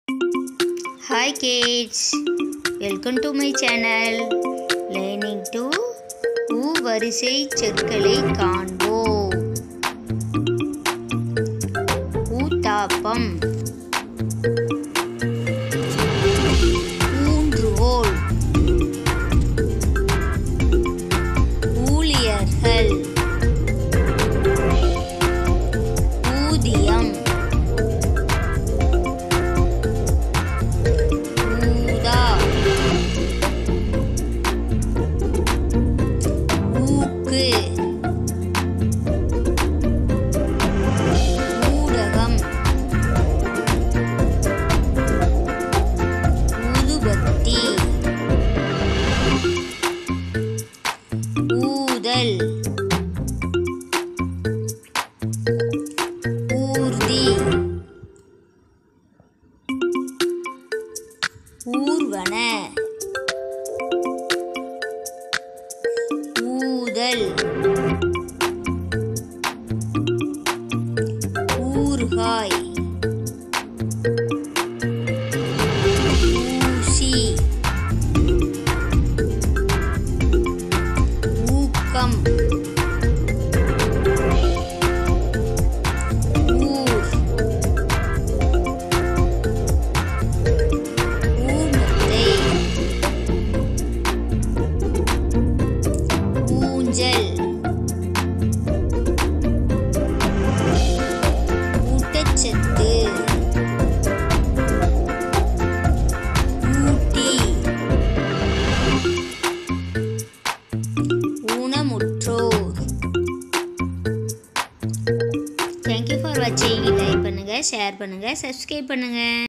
hi kids welcome to my channel learning to ஊ வரிசை சொற்களை காண்போம் ஊத்தாப்பம் ஊன்றுகோல் ஊழியர்கள் ஊதியம் ஊதா ஊக்கு ஊடகம் ஊதுபத்தி ஊதல் ஊர்தி ஊர்வன ஊதல் ஊறுகாய் ஊசி ஊக்கம் ஊர் ஊமுத்தை ஊஞ்சல் ஊட்டச்சத்து ஊட்டி ஊனமுற்றோர் தேங்க்யூ ஃபார் வாட்சிங் லைக் பண்ணுங்கள் ஷேர் பண்ணுங்கள் சப்ஸ்கிரைப் பண்ணுங்கள்